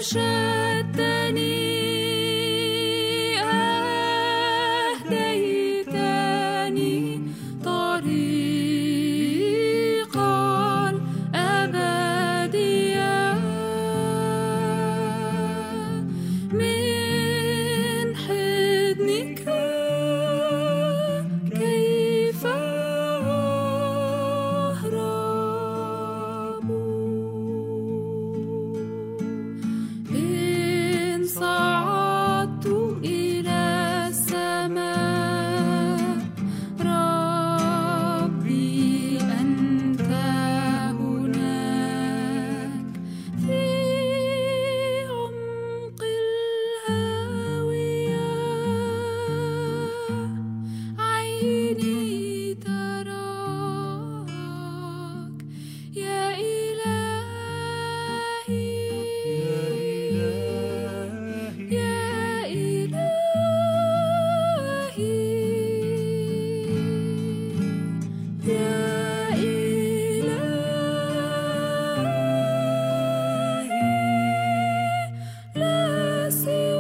أرشدتني أهديتني طريقا أبديا من حضنك كيف أهرب إن صعدت إلى السماء ربي أنت هناك في عمق الهاوية عيني تراك يا إلهي يا إلهي يا إلهي لا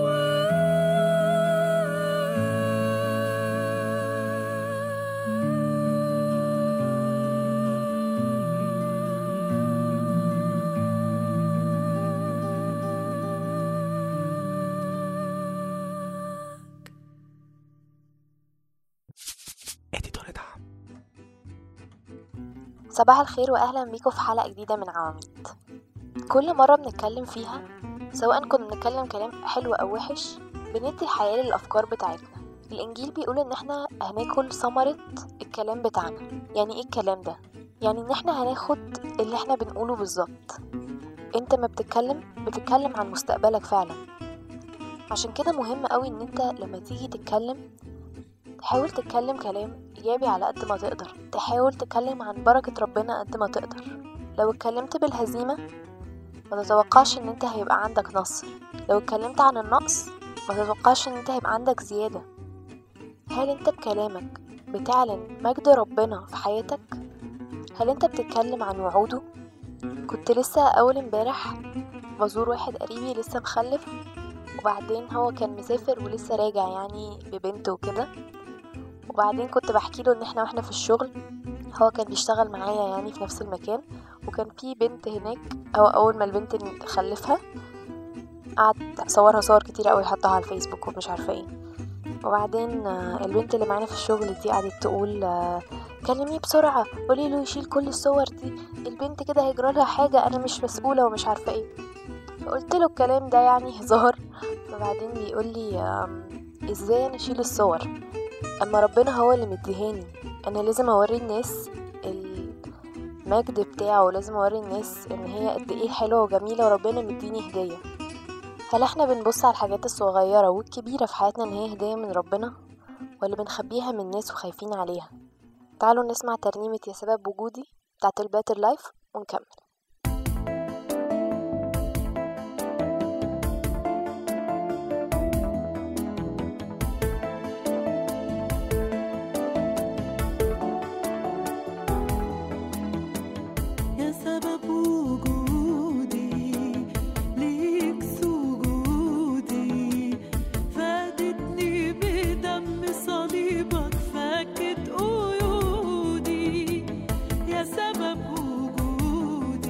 صباح الخير واهلا بيكم في حلقه جديده من عواميد كل مره بنتكلم فيها سواء كنا بنتكلم كلام حلو او وحش بندي حياه للافكار بتاعتنا الانجيل بيقول ان احنا هناكل ثمره الكلام بتاعنا يعني ايه الكلام ده يعني ان احنا هناخد اللي احنا بنقوله بالظبط انت ما بتتكلم بتتكلم عن مستقبلك فعلا عشان كده مهم قوي ان انت لما تيجي تتكلم تحاول تتكلم كلام إيجابي على قد ما تقدر تحاول تتكلم عن بركة ربنا قد ما تقدر لو اتكلمت بالهزيمة ما تتوقعش ان انت هيبقى عندك نصر لو اتكلمت عن النقص ما تتوقعش ان انت هيبقى عندك زيادة هل انت بكلامك بتعلن مجد ربنا في حياتك هل انت بتتكلم عن وعوده كنت لسه اول امبارح بزور واحد قريبي لسه مخلف وبعدين هو كان مسافر ولسه راجع يعني ببنته وكده وبعدين كنت بحكي له ان احنا واحنا في الشغل هو كان بيشتغل معايا يعني في نفس المكان وكان في بنت هناك او اول ما البنت خلفها قعد صورها صور كتير قوي حطها على الفيسبوك ومش عارفه ايه وبعدين آه، البنت اللي معانا في الشغل دي قعدت تقول آه، كلميه بسرعه قولي له يشيل كل الصور دي البنت كده هيجرى لها حاجه انا مش مسؤوله ومش عارفه ايه فقلت له الكلام ده يعني هزار فبعدين بيقول لي آم، ازاي انا اشيل الصور اما ربنا هو اللي مديهاني انا لازم اوري الناس المجد بتاعه لازم اوري الناس ان هي قد ايه حلوه وجميله وربنا مديني هديه هل احنا بنبص على الحاجات الصغيره والكبيره في حياتنا ان هي هديه من ربنا ولا بنخبيها من الناس وخايفين عليها تعالوا نسمع ترنيمه يا سبب وجودي بتاعت الباتر لايف ونكمل يا سبب وجودي ليك سجودي فادتني بدم صليبك فكت قيودي يا سبب وجودي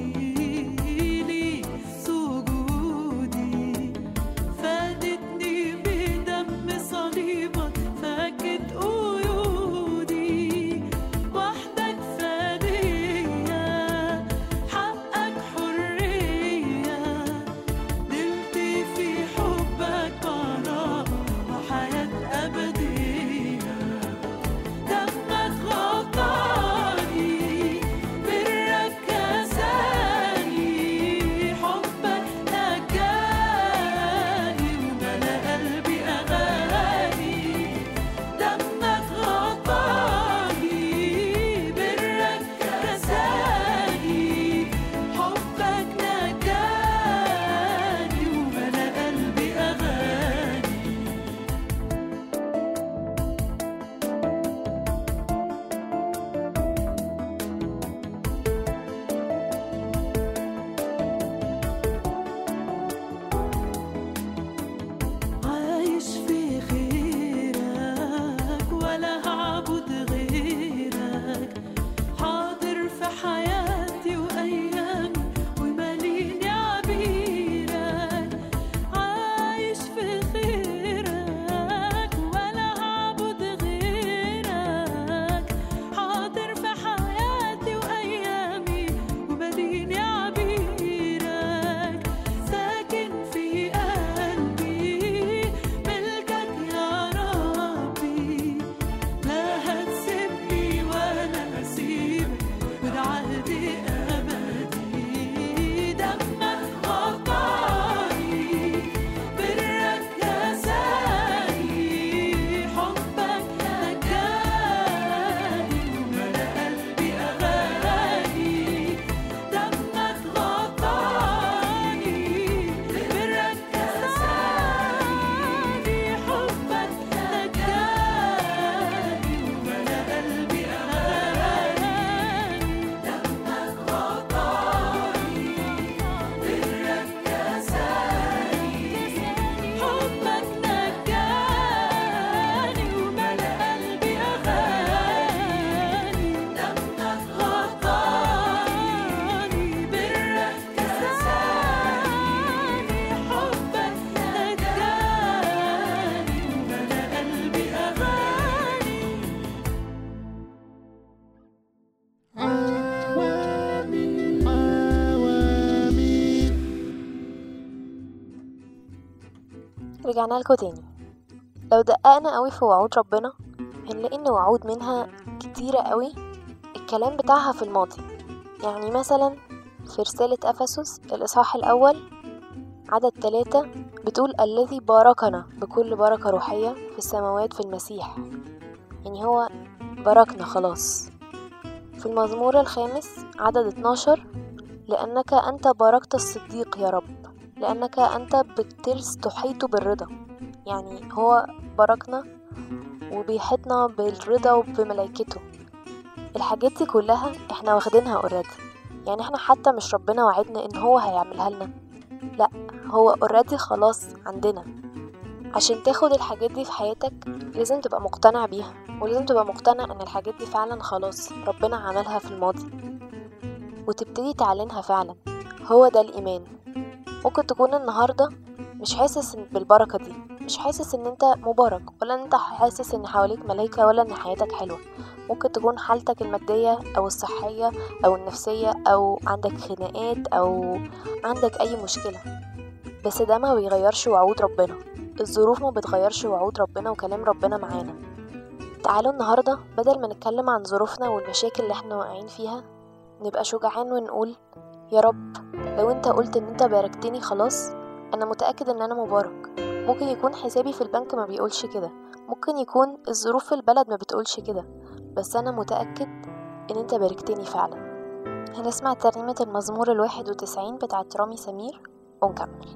رجعنا لكم تاني لو دققنا قوي في وعود ربنا هنلاقي ان وعود منها كتيرة قوي الكلام بتاعها في الماضي يعني مثلا في رسالة أفسس الإصحاح الأول عدد ثلاثة بتقول الذي باركنا بكل بركة روحية في السماوات في المسيح يعني هو باركنا خلاص في المزمور الخامس عدد 12 لأنك أنت باركت الصديق يا رب لأنك أنت بالترس تحيط بالرضا يعني هو باركنا وبيحيطنا بالرضا وبملائكته الحاجات دي كلها احنا واخدينها اوريدي يعني احنا حتى مش ربنا وعدنا ان هو هيعملها لنا لا هو اوريدي خلاص عندنا عشان تاخد الحاجات دي في حياتك لازم تبقى مقتنع بيها ولازم تبقى مقتنع ان الحاجات دي فعلا خلاص ربنا عملها في الماضي وتبتدي تعلنها فعلا هو ده الايمان ممكن تكون النهارده مش حاسس إن- بالبركه دي مش حاسس ان انت مبارك ولا ان انت حاسس ان حواليك ملايكه ولا ان حياتك حلوه ممكن تكون حالتك الماديه او الصحيه او النفسيه او عندك خناقات او عندك اي مشكله بس ده ما بيغيرش وعود ربنا الظروف ما بتغيرش وعود ربنا وكلام ربنا معانا تعالوا النهارده بدل ما نتكلم عن ظروفنا والمشاكل اللي احنا واقعين فيها نبقى شجعان ونقول يا رب لو انت قلت ان انت باركتني خلاص انا متأكد ان انا مبارك ممكن يكون حسابي في البنك ما بيقولش كده ممكن يكون الظروف في البلد ما بتقولش كده بس انا متأكد ان انت باركتني فعلا هنسمع ترنيمة المزمور الواحد وتسعين بتاعت رامي سمير ونكمل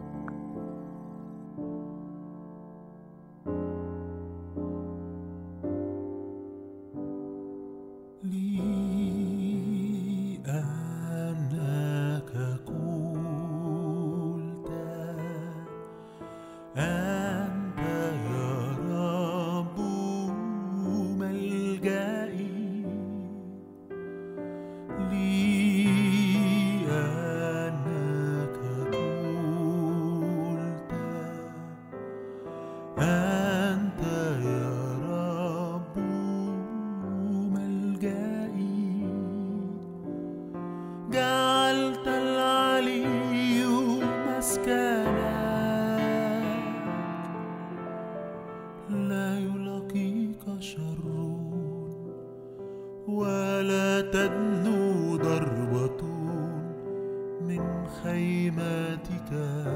لأنك قلت أنت يا رب ملجئي لأنك قلت أنت يا رب ملجئي جعلت العلي مسكنا لا يلاقيك شر ولا تدنو ضربة من خيمتك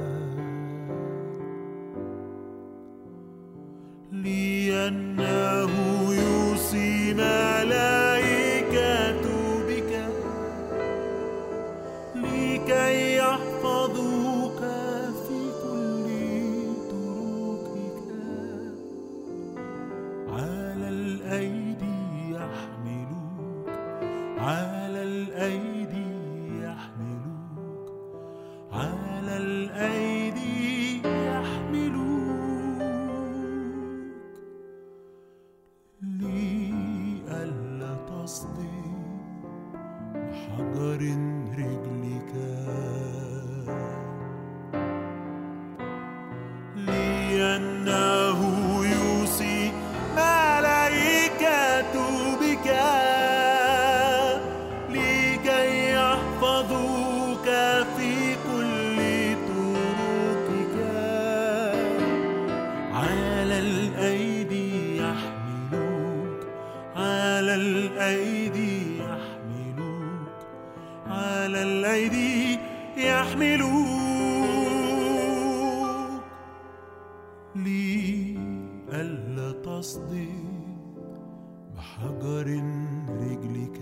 لأنه يوصي ملائكة بك لكي يحفظوك في كل طرقك على الأيدي يحملوك على الأيدي يحملوك على الأيدي يحملوك لئلا تصدم حجر رجلك لأنه يوصي ملائكة بك لكي يحفظوك في كل طرقك على الأيدي يحملوك على الأيدي يحملوك على الأيدي يحملوك لئلا تصدم بحجر رجلك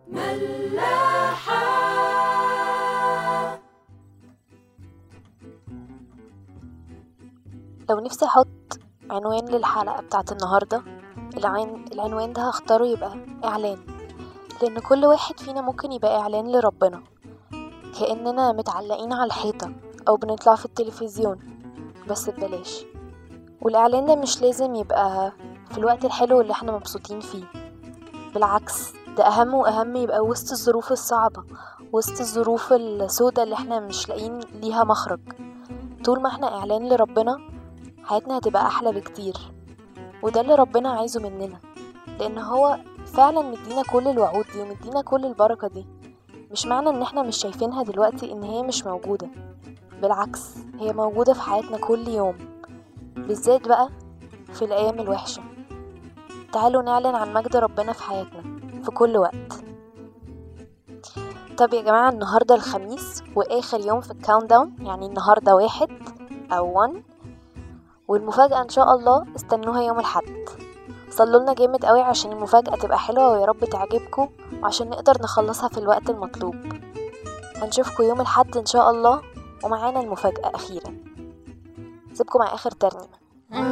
لو نفسي احط عنوان للحلقة بتاعت النهاردة العين العنوان ده هختاره يبقى اعلان لان كل واحد فينا ممكن يبقى اعلان لربنا كأننا متعلقين على الحيطة او بنطلع في التلفزيون بس ببلاش والاعلان ده مش لازم يبقى في الوقت الحلو اللي احنا مبسوطين فيه بالعكس ده اهم واهم يبقى وسط الظروف الصعبة وسط الظروف السوداء اللي احنا مش لاقيين ليها مخرج طول ما احنا اعلان لربنا حياتنا هتبقى احلى بكتير وده اللي ربنا عايزه مننا لان هو فعلا مدينا كل الوعود دي ومدينا كل البركة دي مش معنى ان احنا مش شايفينها دلوقتي ان هي مش موجودة بالعكس هي موجودة في حياتنا كل يوم بالذات بقى في الايام الوحشة تعالوا نعلن عن مجد ربنا في حياتنا في كل وقت طب يا جماعة النهاردة الخميس وآخر يوم في الكاونت داون يعني النهاردة واحد أو ون والمفاجأة إن شاء الله استنوها يوم الحد صلوا لنا جامد قوي عشان المفاجأة تبقى حلوة ويا رب تعجبكم وعشان نقدر نخلصها في الوقت المطلوب هنشوفكم يوم الحد إن شاء الله ومعانا المفاجأة أخيرا سيبكم مع آخر ترنيمة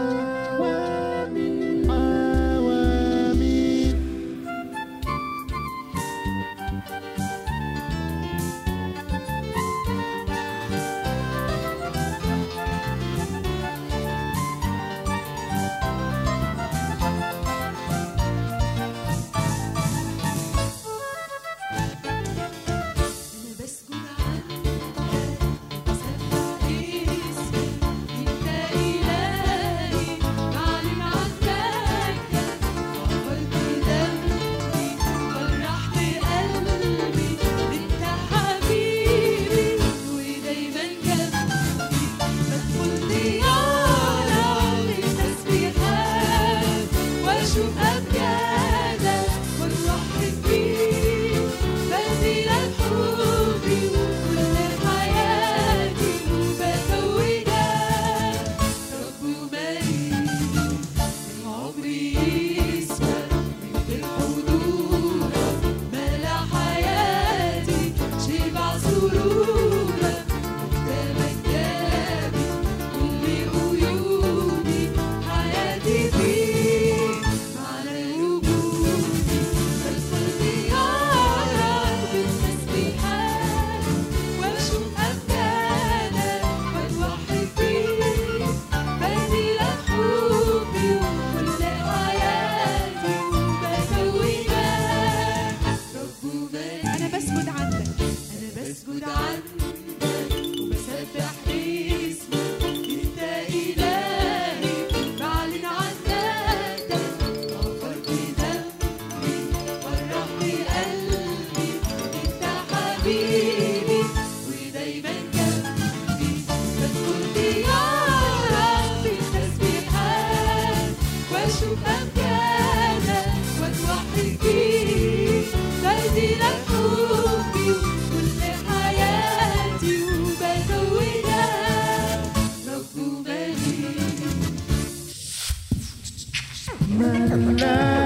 أنا بسجد عندك بسبح اسمك أنت إلهي بعلن عنك غفرت ذنبي فرحت قلبي أنت حبيبي ودايما جنبي بدخل ديارك بالتسبيحات وأشوف أمجادك وأرحب بيك بزيلك حبي وكل حياتي وبتوجك رب ومليك عمري اسمك من حضورك ملا حياتي شبع سرورك قدامك جابي كل قيودي حياتي فيك معنى وجودي بدخل ديارك بالتسبيحات واشوف امجادك واتوحد فيك بديلك حبي وكل حياتي وبتوجك رب وملك انا بسجد عندك انا بسجد عندك وبسبح اسمك انت الهي بعلن عن ذاتك غفرت ذنبي فرحت قلبي انت حبيبي ودايما جنبي بدخل ديارك بالتسبيحات واشوف امجادك واتوحد فيك بديلك حبي وكل حياتي وبتوجك رب ومليك لا